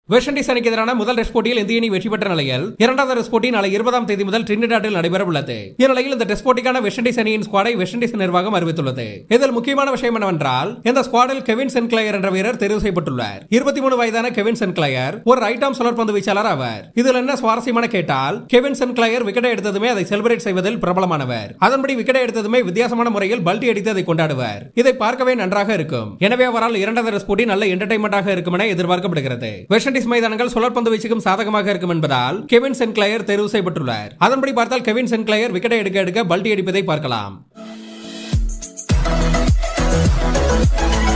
west Indies அணிக்கு எதிரான முதல் டெஸ்ட் போட்டியில் இந்திய அணி வெற்றி பெற்ற நிலையில் இரண்டாவது டெஸ்ட் போட்டி நாளை இருபதாம் தேதி முதல் டிரினிடாட்டில் நடைபெற உள்ளது இந்நிலையில் இந்த டெஸ்ட் போட்டிக்கான வெஸ்ட் இண்டீஸ் அணியின் ஸ்குவாடை வெஸ்ட் இண்டீஸ் நிர்வாகம் அறிவித்துள்ளது இதில் முக்கியமான விஷயம் என்னவென்றால் இந்த ஸ்குவாடில் கெவின் சென்கிளையர் என்ற வீரர் தெரிவு செய்யப்பட்டுள்ளார் இருபத்தி மூணு வயதான கெவின் சென்கிளையர் ஒரு ரைட் ஆம் சுழற்பந்து வீச்சாளர் ஆவார் இதில் என்ன சுவாரஸ்யமான கேட்டால் கெவின் சென்கிளையர் விக்கெட்டை எடுத்ததுமே அதை செலிபிரேட் செய்வதில் பிரபலமானவர் அதன்படி விக்கெட்டை எடுத்ததுமே வித்தியாசமான முறையில் பல்டி அடித்து அதை கொண்டாடுவார் இதை பார்க்கவே நன்றாக இருக்கும் எனவே அவரால் இரண்டாவது டெஸ்ட் போட்டி நல்ல என்டர்டைன்மெண்டாக இருக்கும் என எதிர்பார்க்கப்படுகிறது வெஸ்ட் இண்டீஸ் மைதானங்கள் சுழற்பந்து வீச்சுக்கும் சாதகமாக இருக்கும் என்பதால் கெவின் சென்கிளையர் தேர்வு செய்யப்பட்டுள்ளார் அதன்படி பார்த்தால் கெவின் சென்கிளையர் விக்கெட்டை எடுக்க எடுக்க பல்டி அடிப்பதை பார்க்கலாம்